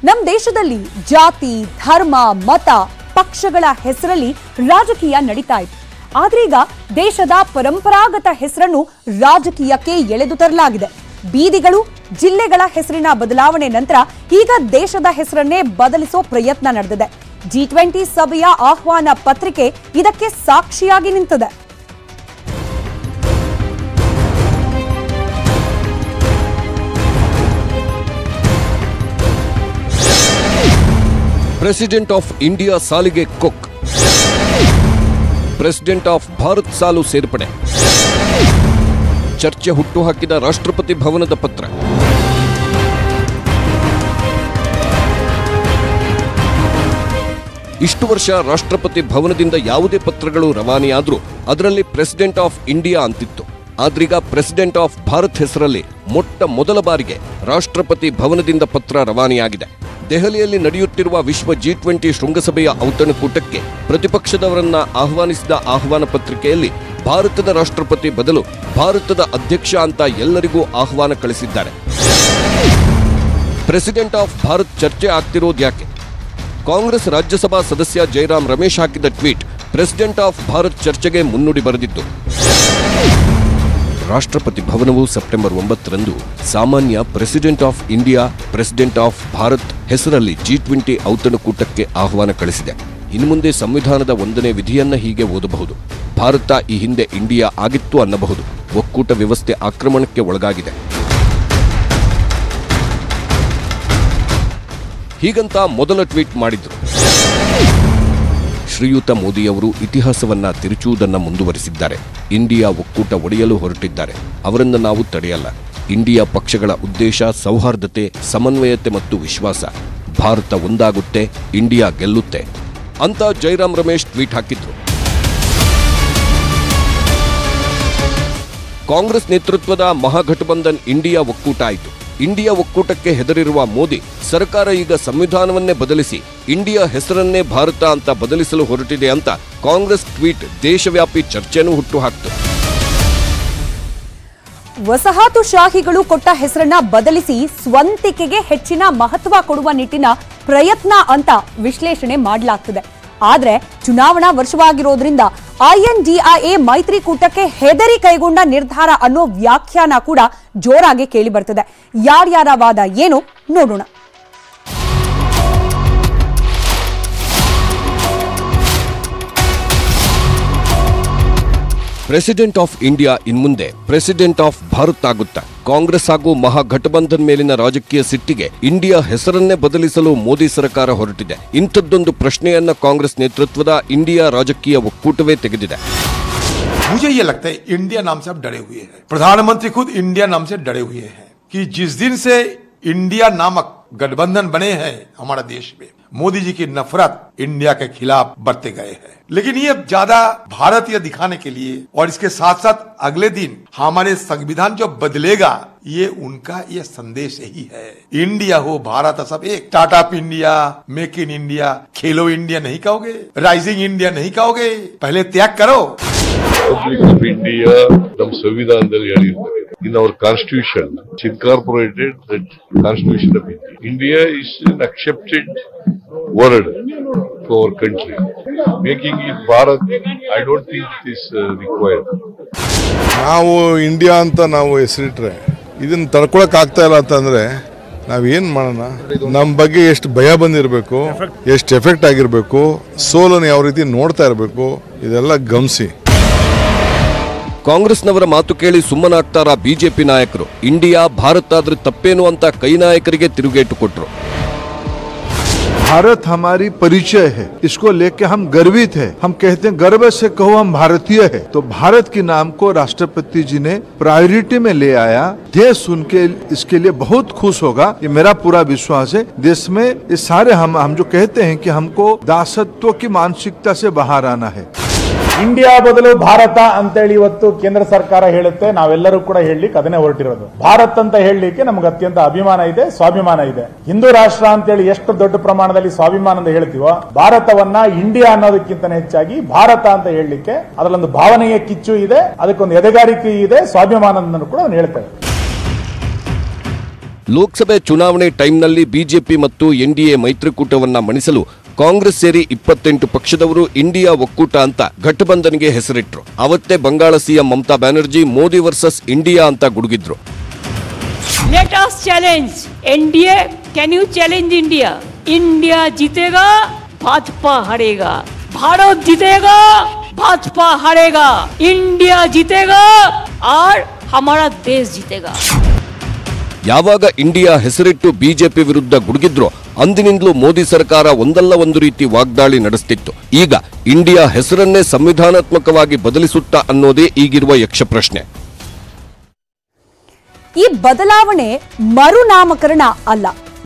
ನಮ್ಮ ದೇಶದಲ್ಲಿ ಜಾತಿ ಧರ್ಮ ಮತ ಪಕ್ಷಗಳ ಹೆಸರಲ್ಲಿ ರಾಜಕೀಯ ನಡೀತಾ ಇತ್ತು ಆದ್ರೀಗ ದೇಶದ ಪರಂಪರಾಗತ ಹೆಸರನ್ನು ರಾಜಕೀಯಕ್ಕೆ ಎಳೆದು ತರಲಾಗಿದೆ ಬೀದಿಗಳು ಜಿಲ್ಲೆಗಳ ಹೆಸರಿನ ಬದಲಾವಣೆ ನಂತರ ಈಗ ದೇಶದ ಹೆಸರನ್ನೇ ಬದಲಿಸೋ ಪ್ರಯತ್ನ ನಡೆದಿದೆ ಜಿ ಟ್ವೆಂಟಿ ಸಭೆಯ ಆಹ್ವಾನ ಪತ್ರಿಕೆ ಇದಕ್ಕೆ ಸಾಕ್ಷಿಯಾಗಿ ನಿಂತಿದೆ ಪ್ರೆಸಿಡೆಂಟ್ ಆಫ್ ಇಂಡಿಯಾ ಸಾಲಿಗೆ ಕೊಕ್ ಪ್ರೆಸಿಡೆಂಟ್ ಆಫ್ ಭಾರತ್ ಸಾಲು ಸೇರ್ಪಡೆ ಚರ್ಚೆ ಹುಟ್ಟುಹಾಕಿದ ರಾಷ್ಟ್ರಪತಿ ಭವನದ ಪತ್ರ ಇಷ್ಟು ವರ್ಷ ರಾಷ್ಟ್ರಪತಿ ಭವನದಿಂದ ಯಾವುದೇ ಪತ್ರಗಳು ರವಾನೆಯಾದ್ರೂ ಅದರಲ್ಲಿ ಪ್ರೆಸಿಡೆಂಟ್ ಆಫ್ ಇಂಡಿಯಾ ಅಂತಿತ್ತು ಆದ್ರೀಗ ಪ್ರೆಸಿಡೆಂಟ್ ಆಫ್ ಭಾರತ್ ಹೆಸರಲ್ಲಿ ಮೊಟ್ಟ ಮೊದಲ ಬಾರಿಗೆ ರಾಷ್ಟ್ರಪತಿ ಭವನದಿಂದ ಪತ್ರ ರವಾನೆಯಾಗಿದೆ ದೆಹಲಿಯಲ್ಲಿ ನಡೆಯುತ್ತಿರುವ ವಿಶ್ವ ಜಿ ಟ್ವೆಂಟಿ ಶೃಂಗಸಭೆಯ ಔತಣಕೂಟಕ್ಕೆ ಪ್ರತಿಪಕ್ಷದವರನ್ನ ಆಹ್ವಾನಿಸಿದ ಆಹ್ವಾನ ಪತ್ರಿಕೆಯಲ್ಲಿ ಭಾರತದ ರಾಷ್ಟ್ರಪತಿ ಬದಲು ಭಾರತದ ಅಧ್ಯಕ್ಷ ಅಂತ ಎಲ್ಲರಿಗೂ ಆಹ್ವಾನ ಕಳಿಸಿದ್ದಾರೆ ಪ್ರೆಸಿಡೆಂಟ್ ಆಫ್ ಭಾರತ್ ಚರ್ಚೆ ಆಗ್ತಿರೋದ್ಯಾಕೆ ಕಾಂಗ್ರೆಸ್ ರಾಜ್ಯಸಭಾ ಸದಸ್ಯ ಜಯರಾಮ್ ರಮೇಶ್ ಹಾಕಿದ ಟ್ವೀಟ್ ಪ್ರೆಸಿಡೆಂಟ್ ಆಫ್ ಭಾರತ್ ಚರ್ಚೆಗೆ ಮುನ್ನುಡಿ ಬರೆದಿತ್ತು ರಾಷ್ಟ್ರಪತಿ ಭವನವು ಸೆಪ್ಟೆಂಬರ್ ಒಂಬತ್ತರಂದು ಸಾಮಾನ್ಯ president of India president of Bharat ಹೆಸರಲ್ಲಿ ಜಿ ಟ್ವೆಂಟಿ ಔತಣಕೂಟಕ್ಕೆ ಆಹ್ವಾನ ಕಳಿಸಿದೆ ಇನ್ನು ಮುಂದೆ ಸಂವಿಧಾನದ ಒಂದನೇ ವಿಧಿಯನ್ನ ಹೀಗೆ ಓದಬಹುದು ಭಾರತ ಈ ಹಿಂದೆ ಇಂಡಿಯಾ ಆಗಿತ್ತು ಅನ್ನಬಹುದು ಒಕ್ಕೂಟ ವ್ಯವಸ್ಥೆ ಆಕ್ರಮಣಕ್ಕೆ ಒಳಗಾಗಿದೆ ಹೀಗಂತ ಮೊದಲ ಟ್ವೀಟ್ ಮಾಡಿದ್ರು ಶ್ರೀಯುತ ಮೋದಿಯವರು ಇತಿಹಾಸವನ್ನ ತಿರುಚುವುದನ್ನ ಮುಂದುವರಿಸಿದ್ದಾರೆ ಇಂಡಿಯಾ ಒಕ್ಕೂಟ ಒಡೆಯಲು ಹೊರಟಿದ್ದಾರೆ ಅವರನ್ನು ನಾವು ತಡೆಯಲ್ಲ ಇಂಡಿಯಾ ಪಕ್ಷಗಳ ಉದ್ದೇಶ ಸೌಹಾರ್ದತೆ ಸಮನ್ವಯತೆ ಮತ್ತು ವಿಶ್ವಾಸ ಭಾರತ ಒಂದಾಗುತ್ತೆ ಇಂಡಿಯಾ ಗೆಲ್ಲುತ್ತೆ ಅಂತ ಜೈರಾಮ್ ರಮೇಶ್ ಟ್ವೀಟ್ ಹಾಕಿದ್ರು ಕಾಂಗ್ರೆಸ್ ನೇತೃತ್ವದ ಮಹಾಗಠಬಂಧನ್ ಇಂಡಿಯಾ ಒಕ್ಕೂಟ ಆಯಿತು ಇಂಡಿಯಾ ಒಕ್ಕೂಟಕ್ಕೆ ಹೆದರಿರುವ ಮೋದಿ ಸರ್ಕಾರ ಈಗ ಸಂವಿಧಾನವನ್ನೇ ಬದಲಿಸಿ ಇಂಡಿಯಾ ಹೆಸರನ್ನೇ ಭಾರತ ಅಂತ ಬದಲಿಸಲು ಹೊರಟಿದೆ ಅಂತ ಕಾಂಗ್ರೆಸ್ ಟ್ವೀಟ್ ದೇಶವ್ಯಾಪಿ ಚರ್ಚೆನೂ ಹುಟ್ಟುಹಾಕ್ತು ವಸಾಹತುಶಾಹಿಗಳು ಕೊಟ್ಟ ಹೆಸರನ್ನ ಬದಲಿಸಿ ಸ್ವಂತಿಕೆಗೆ ಹೆಚ್ಚಿನ ಮಹತ್ವ ಕೊಡುವ ನಿಟ್ಟಿನ ಪ್ರಯತ್ನ ಅಂತ ವಿಶ್ಲೇಷಣೆ ಮಾಡಲಾಗ್ತಿದೆ ಆದ್ರೆ ಚುನಾವಣಾ ವರ್ಷವಾಗಿರೋದ್ರಿಂದ ಐಎನ್ಡಿಐಎ ಮೈತ್ರಿಕೂಟಕ್ಕೆ ಹೆದರಿ ಕೈಗೊಂಡ ನಿರ್ಧಾರ ಅನ್ನೋ ವ್ಯಾಖ್ಯಾನ ಕೂಡ ಜೋರಾಗಿ ಕೇಳಿ ಬರ್ತಿದೆ ಯಾರ್ಯಾರ ವಾದ ಏನು ನೋಡೋಣ ಪ್ರೆಸಿಡೆಂಟ್ ಆಫ್ ಇಂಡಿಯಾ ಇನ್ಮುಂದೆ ಪ್ರೆಸಿಡೆಂಟ್ ಆಫ್ ಭಾರತ್ ಆಗುತ್ತಾ ಕಾಂಗ್ರೆಸ್ ಹಾಗೂ ಮಹಾಗಠಬಂಧನ್ ಮೇಲಿನ ರಾಜಕೀಯ ಸಿಟ್ಟಿಗೆ ಇಂಡಿಯಾ ಹೆಸರನ್ನೇ ಬದಲಿಸಲು ಮೋದಿ ಸರ್ಕಾರ ಹೊರಟಿದೆ ಇಂಥದ್ದೊಂದು ಪ್ರಶ್ನೆಯನ್ನ ಕಾಂಗ್ರೆಸ್ ನೇತೃತ್ವದ ಇಂಡಿಯಾ ರಾಜಕೀಯ ಒಕ್ಕೂಟವೇ ತೆಗೆದಿದೆ मुझे ये लगता है इंडिया नाम से आप डरे हुए हैं प्रधानमंत्री खुद इंडिया नाम से डरे हुए हैं कि जिस दिन से इंडिया नामक गठबंधन बने हैं हमारे देश में मोदी जी की नफरत इंडिया के खिलाफ बढ़ते गए हैं लेकिन ये ज्यादा भारतीय दिखाने के लिए और इसके साथ साथ अगले दिन हमारे संविधान जो बदलेगा ये उनका ये संदेश यही है इंडिया हो भारत सब एक startup India make in India Khelo India नहीं कहोगे राइजिंग इंडिया नहीं कहोगे पहले त्याग करो ರಿಪಬ್ಲಿಕ್ ಆಫ್ ಇಂಡಿಯಾ ನಮ್ಮ ಸಂವಿಧಾನದಲ್ಲಿ ಹೇಳಿರ್ತಾರೆ in our constitution incorporated that constitution of India India is an accepted word to our country making it Bharat I don't think is required ನಾವು ಇಂಡಿಯಾ ಅಂತ ನಾವು ಹೆಸರಿಟ್ರೆ ಇದನ್ನ ತಡ್ಕೊಳಕ್ ಆಗ್ತಾ ಇಲ್ಲ ಅಂತಂದ್ರೆ ನಾವೇನ್ ಮಾಡೋಣ ನಮ್ಮ ಬಗ್ಗೆ ಎಷ್ಟು ಭಯ ಬಂದಿರಬೇಕು ಎಷ್ಟು ಎಫೆಕ್ಟ್ ಆಗಿರಬೇಕು ಸೋಲನ್ನು ಯಾವ ರೀತಿ ನೋಡ್ತಾ ಇರಬೇಕು ಇದೆಲ್ಲ ಗಮನಿಸಿ ಕಾಂಗ್ರೆಸ್ನವರ ಮಾತು ಕೇಳಿ ಸುಮ್ಮನಾಗ್ತಾರ ಬಿಜೆಪಿ ನಾಯಕರು ಇಂಡಿಯಾ ಭಾರತ ಆದ್ರೆ ತಪ್ಪೇನು ಅಂತ ಕೈ ನಾಯಕರಿಗೆ ತಿರುಗೇಟು ಕೊಟ್ರು भारत हमारी परिचय है इसको लेके हम गर्वित है हम कहते हैं गर्व से कहो हम भारतीय है तो भारत के नाम को राष्ट्रपति जी ने प्रायोरिटी में ले आया देश सुन के इसके लिए बहुत खुश होगा ये मेरा पूरा विश्वास है देश में ये सारे हम हम जो कहते हैं कि हमको दासत्व की मानसिकता से बाहर आना है ಇಂಡಿಯಾ ಬದಲು ಭಾರತ ಅಂತೇಳಿ ಇವತ್ತು ಕೇಂದ್ರ ಸರ್ಕಾರ ಹೇಳುತ್ತೆ ನಾವೆಲ್ಲರೂ ಕೂಡ ಹೇಳಲಿಕ್ಕೆ ಅದನ್ನೇ ಹೊರಟಿರೋದು ಭಾರತ್ ಅಂತ ಹೇಳಲಿಕ್ಕೆ ನಮ್ಗೆ ಅತ್ಯಂತ ಅಭಿಮಾನ ಇದೆ ಸ್ವಾಭಿಮಾನ ಇದೆ ಹಿಂದೂ ರಾಷ್ಟ್ರ ಅಂತೇಳಿ ಎಷ್ಟು ದೊಡ್ಡ ಪ್ರಮಾಣದಲ್ಲಿ ಸ್ವಾಭಿಮಾನ ಅಂತ ಹೇಳ್ತೀವೋ ಭಾರತವನ್ನ ಇಂಡಿಯಾ ಅನ್ನೋದಕ್ಕಿಂತ ಹೆಚ್ಚಾಗಿ ಭಾರತ ಅಂತ ಹೇಳಲಿಕ್ಕೆ ಅದರಲ್ಲೊಂದು ಭಾವನೆಯ ಕಿಚ್ಚು ಇದೆ ಅದಕ್ಕೊಂದು ಎದೆಗಾರಿಕೆ ಇದೆ ಸ್ವಾಭಿಮಾನ ಕೂಡ ಅದನ್ನು ಹೇಳ್ತೇವೆ ಲೋಕಸಭೆ ಚುನಾವಣೆ ಟೈಮ್ನಲ್ಲಿ ಬಿಜೆಪಿ ಮತ್ತು ಎನ್ಡಿಎ ಮೈತ್ರಿಕೂಟವನ್ನ ಮಣಿಸಲು ಕಾಂಗ್ರೆಸ್ ಸೇರಿ ಇಪ್ಪತ್ತೆಂಟು ಪಕ್ಷದವರು ಇಂಡಿಯಾ ಒಕ್ಕೂಟ ಅಂತ ಘಟಬಂಧನ್ಗೆ ಹೆಸರಿಟ್ರು ಅವತ್ತೇ Bangala CM Mamata Banerjee Modi versus India ಅಂತ ಗುಡುಗಿದ್ರು let us challenge NDA can you challenge India India जीतेगा भाजपा हारेगा भारत जीतेगा भाजपा हारेगा इंडिया जीतेगा और हमारा देश जीतेगा ಯಾವಾಗ ಇಂಡಿಯಾ ಹೆಸರಿಟ್ಟು ಬಿಜೆಪಿ ವಿರುದ್ಧ ಗುಡುಗಿದ್ರೋ ಅಂದಿನಿಂದಲೂ ಮೋದಿ ಸರ್ಕಾರ ಒಂದಲ್ಲ ಒಂದು ರೀತಿ ವಾಗ್ದಾಳಿ ನಡೆಸ್ತಿತ್ತು ಈಗ ಇಂಡಿಯಾ ಹೆಸರನ್ನೇ ಸಂವಿಧಾನಾತ್ಮಕವಾಗಿ ಬದಲಿಸುತ್ತಾ ಅನ್ನೋದೇ ಈಗಿರುವ ಯಕ್ಷ ಪ್ರಶ್ನೆ ಈ ಬದಲಾವಣೆ ಮರುನಾಮಕರಣ ಅಲ್ಲ